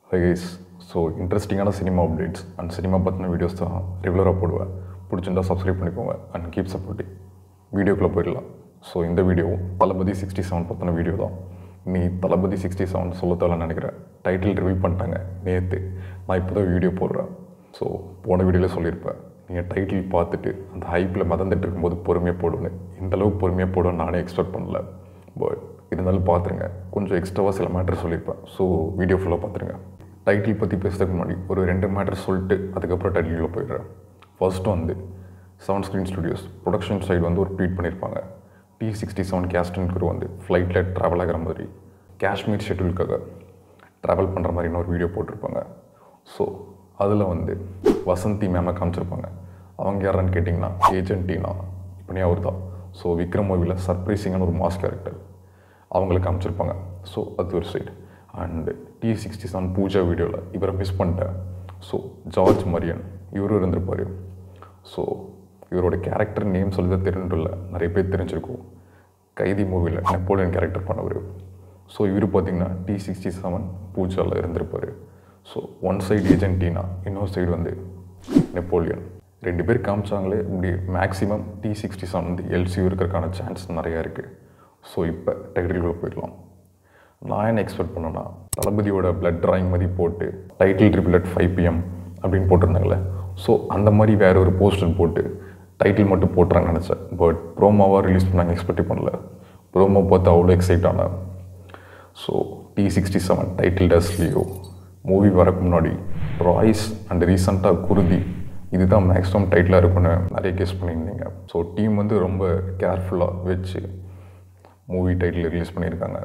high guys so இன்ட்ரெஸ்டிங்கான cinema updates and cinema பற்றின videos தான் ரெகுலராக போடுவேன் பிடிச்சிருந்தா சப்ஸ்கிரைப் பண்ணிக்கோங்க அண்ட் கீப் சப்போர்ட்டிங் வீடியோக்குள்ளே போயிடலாம் ஸோ இந்த வீடியோ தளபதி சிக்ஸ்டி செவன் பற்றின வீடியோ தான் நீ தளபதி சிக்ஸ்டி செவன் சொல்லத்தால நினைக்கிறேன் டைட்டில் ரிவீல் பண்ணிட்டாங்க நேற்று நான் இப்போ தான் வீடியோ போடுறேன் ஸோ போன வீடியோவில் சொல்லியிருப்பேன் நீங்கள் டைட்டில் பார்த்துட்டு அந்த ஹைப்பில் மதந்துட்டு இருக்கும்போது பொறுமையாக போடுவேன்னு இந்த அளவுக்கு பொறுமையாக போடுவேன்னு நானே எக்ஸ்பெக்ட் பண்ணல பட் இருந்தாலும் பார்த்துருங்க கொஞ்சம் எக்ஸ்ட்ராவாக சில மேட்டர் சொல்லியிருப்பேன் ஸோ வீடியோ ஃபுல்லாக பார்த்துருங்க டைட்டில் பற்றி பேசுறதுக்கு முன்னாடி ஒரு ரெண்டு மேட்டர் சொல்லிட்டு அதுக்கப்புறம் டைட்டிலுக்குள்ள போயிடுறேன் ஃபர்ஸ்ட் வந்து seven screen studios production side வந்து ஒரு ட்வீட் பண்ணியிருப்பாங்க டி சிக்ஸ்டி செவன் கேஸ்டன் குரு வந்து ஃப்ளைட்டில் ட்ராவல் ஆகிற மாதிரி காஷ்மீர் ஷெட்யூலுக்காக ட்ராவல் பண்ணுற மாதிரி இன்னொரு வீடியோ போட்டிருப்பாங்க ஸோ அதில் வந்து வசந்தி மேமை காமிச்சிருப்பாங்க அவங்க யாரான்னு கேட்டிங்கன்னா ஏஜென்ட் டீனா இப்படி அவர் தான் ஸோ விக்ரம் மூவியில் சர்ப்ரைசிங்கான ஒரு மாஸ் கேரக்டர் அவங்களுக்கு காமிச்சிருப்பாங்க ஸோ அது ஒரு side and T sixty seven pooja வீடியோவில் இவரை மிஸ் பண்ணிட்டேன் ஸோ ஜார்ஜ் மரியன் இவரும் இருந்திருப்பார் ஸோ இவரோட கேரக்டர் நேம் சொல்லி தான் தெரிஞ்சில்ல நிறைய பேர் தெரிஞ்சிருக்கும் கைதி மூவியில் நெப்போலியன் கேரக்டர் பண்ணவர் ஸோ இவர் பார்த்தீங்கன்னா டி சிக்ஸ்டி செவன் பூஜாவில் இருந்திருப்பார் ஸோ ஒன் சைடு ஏஜென்டினா இன்னொரு சைடு வந்து நெப்போலியன் ரெண்டு பேர் காமிச்சாங்களே இப்படி மேக்ஸிமம் டி சிக்ஸ்டி செவன் வந்து எல்சியூ இருக்கிறதுக்கான சான்ஸ் நிறையா இருக்குது ஸோ இப்போ டைட்டிலுக்குள்ள போயிடலாம் நான் என்ன எக்ஸ்பெக்ட் பண்ணேன்னா தளபதியோட பிளட் ட்ராயிங் மாதிரி போட்டு title triple at five PM அப்படின்னு போட்டிருந்தாங்களே ஸோ அந்த மாதிரி வேற ஒரு போஸ்டர் போட்டு டைட்டில் மட்டும் போட்டுறாங்கன்னு நினச்சேன் பட் ப்ரோமோவாக ரிலீஸ் பண்ணாங்க எக்ஸ்பெக்ட் பண்ணல ப்ரோமோ பார்த்து அவ்வளோ எக்ஸைட் ஆனேன் so T sixty seven title டஸ்லியோ மூவி வரக்கு முன்னாடி ராய்ஸ் அண்ட் ரீசண்டாக குருதி இதுதான் மேக்ஸிமம் டைட்டிலாக இருக்கும்னு நிறைய கெஸ் பண்ணியிருந்தீங்க ஸோ டீம் வந்து ரொம்ப கேர்ஃபுல்லாக வச்சு மூவி டைட்டில் ரிலீஸ் பண்ணியிருக்காங்க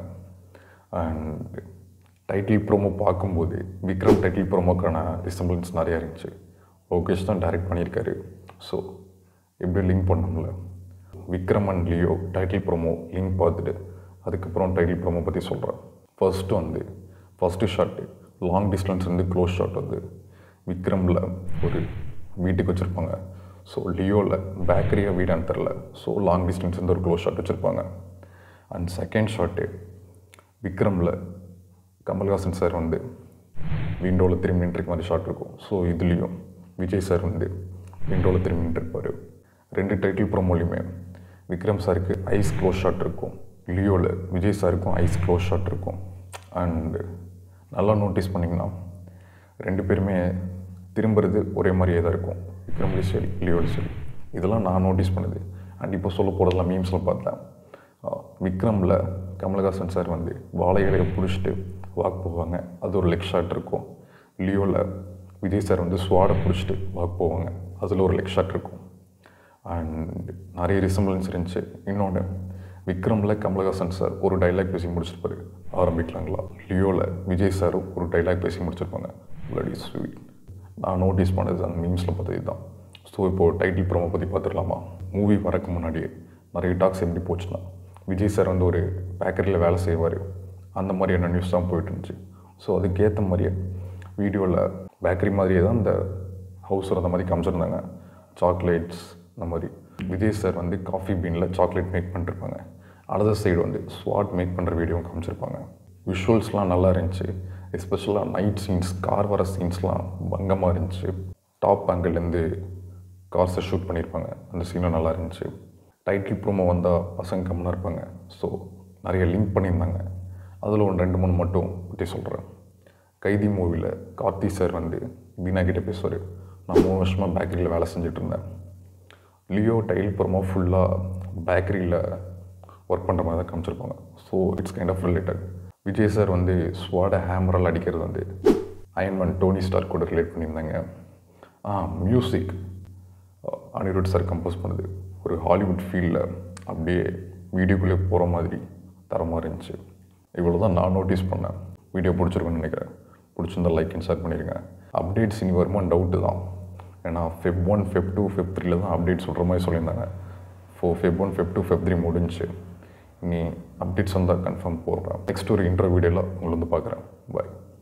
அண்ட் டைட்டில் ப்ரோமோ பார்க்கும்போது விக்ரம் டைட்டில் ப்ரோமோக்கான ரிசம்பிளன்ஸ் நிறையா இருந்துச்சு லோகேஷ் தான் டைரக்ட் பண்ணியிருக்காரு ஸோ எப்படி லிங்க் பண்ணோம்ல Vikram and Leo title promo link பார்த்துட்டு அதுக்கப்புறம் டைட்டில் ப்ரோமோ பற்றி சொல்கிறேன் ஃபர்ஸ்ட்டு வந்து ஃபஸ்ட்டு ஷாட்டு லாங் டிஸ்டன்ஸ் வந்து க்ளோஸ் ஷாட் வந்து விக்ரமில் ஒரு வீட்டுக்கு வச்சுருப்பாங்க ஸோ லியோவில் பேக்கரியாக வீடான்னு தெரில ஸோ லாங் டிஸ்டன்ஸ் வந்து ஒரு க்ளோஸ் ஷாட் வச்சுருப்பாங்க அண்ட் செகண்ட் ஷாட்டு விக்ரமில் கமல்ஹாசன் சார் வந்து விண்டோவில் திரும்பி நின்றுக்க மாதிரி ஷாட் இருக்கும் ஸோ இதுலேயும் விஜய் சார் வந்து விண்டோவில் திரும்பி நின்றுருப்பார் ரெண்டு டைட்டில் ப்ரோமோலையுமே விக்ரம் சாருக்கு ஐஸ் க்ளோஸ் ஷாட் இருக்கும் லியோவில் விஜய் சாருக்கும் ஐஸ் க்ளோஸ் ஷாட் இருக்கும் அண்டு நல்லா நோட்டீஸ் பண்ணிங்கன்னா ரெண்டு பேருமே திரும்புறது ஒரே மாதிரியே தான் இருக்கும் விக்ரம்லேயும் சரி லியோலையும் சரி இதெல்லாம் நான் நோட்டீஸ் பண்ணுது அண்ட் இப்போ சொல்ல போகிறதெல்லாம் மீம்ஸில் பார்த்தேன் விக்ரமில் கமலஹாசன் சார் வந்து வாழை இலையை பிடிச்சிட்டு வாக் போவாங்க அது ஒரு லெக் ஷாட் இருக்கும் லியோவில் விஜய் சார் வந்து ஸ்வாடை பிடிச்சிட்டு வாக் போவாங்க அதில் ஒரு லெக் ஷாட் இருக்கும் அண்ட் நிறைய ரிசம்பிளன்ஸ் இருந்துச்சு இன்னொன்று விக்ரமில் கமலஹாசன் சார் ஒரு டைலாக் பேசி முடிச்சிருப்பாரு ஆரம்பிக்கலாங்களா லியோவில் விஜய் சாரும் ஒரு டைலாக் பேசி முடிச்சிருப்பாங்க பிளடி ஸ்வீட் நான் நோட்டீஸ் பண்ணது அந்த மீம்ஸில் பார்த்தது தான் ஸோ இப்போது டைட்டில் ப்ரோமோ பற்றி பார்த்துடலாமா மூவி வரக்கு முன்னாடியே நிறைய டாக்ஸ் எப்படி போச்சுன்னா விஜய் சார் வந்து ஒரு பேக்கரியில் வேலை செய்வார் அந்த மாதிரியான நியூஸ் தான் போயிட்டு இருந்துச்சு ஸோ அதுக்கேற்ற மாதிரியே வீடியோவில் பேக்கரி மாதிரியே தான் இந்த ஹவுஸ் அந்த மாதிரி காமிச்சிருந்தாங்க சாக்லேட்ஸ் இந்த மாதிரி விஜய் சார் வந்து காஃபி பீனில் சாக்லேட் மேக் பண்ணிருப்பாங்க அடுத்த சைடு வந்து ஸ்வாட் மேக் பண்ணுற வீடியோவும் காமிச்சிருப்பாங்க விஷுவல்ஸ்லாம் நல்லா இருந்துச்சு எஸ்பெஷலாக நைட் சீன்ஸ் கார் வர சீன்ஸ்லாம் பங்கமாக இருந்துச்சு டாப் ஆங்கிள்லேருந்து கார்ஸை ஷூட் பண்ணியிருப்பாங்க அந்த சீனும் நல்லா இருந்துச்சு டைட்டில் ப்ரோமோ வந்தால் பசங்க கம்மியாக இருப்பாங்க ஸோ நிறைய லிங்க் பண்ணியிருந்தாங்க அதில் ஒன்று ரெண்டு மூணு மட்டும் பற்றி சொல்கிறேன் கைதி மூவியில் கார்த்தி சார் வந்து வீணா கிட்டே பேசுவார் நான் மூணு வருஷமாக பேக்கரியில் வேலை செஞ்சுட்டு இருந்தேன் லியோ டைல் ப்ரோமோ ஃபுல்லாக பேக்கரியில் ஒர்க் பண்ணுற மாதிரி தான் காமிச்சிருப்பாங்க so it's kind of related Vijay sir வந்து ஸ்வாட ஹேமரால் அடிக்கிறது வந்து அயன்மன் டோனி ஸ்டார் கூட ரிலேட் பண்ணியிருந்தாங்க ஆ மியூசிக் அனிருத் சார் கம்போஸ் பண்ணுது ஒரு ஹாலிவுட் ஃபீல்டில் அப்படியே வீடியோக்குள்ளே போகிற மாதிரி தரமாக இருந்துச்சு இவ்வளோ தான் நான் நோட்டீஸ் பண்ணேன் வீடியோ பிடிச்சிருக்குன்னு நினைக்கிறேன் பிடிச்சிருந்தா லைக் அண்ட் ஷேர் பண்ணிடுங்க அப்டேட்ஸ் இனி வருமான்னு டவுட்டு தான் ஏன்னா Feb one Feb two Feb த்ரீல தான் அப்டேட் சொல்கிற மாதிரி சொல்லியிருந்தாங்க ஃபோ Feb one Feb two Feb three முடிஞ்சு இனி அப்டேட்ஸ் வந்தால் கன்ஃபார்ம் போடுறேன் நெக்ஸ்ட் ஒரு இன்டர்வியூ வீடியோவில் உங்களை வந்து பார்க்குறேன் பாய்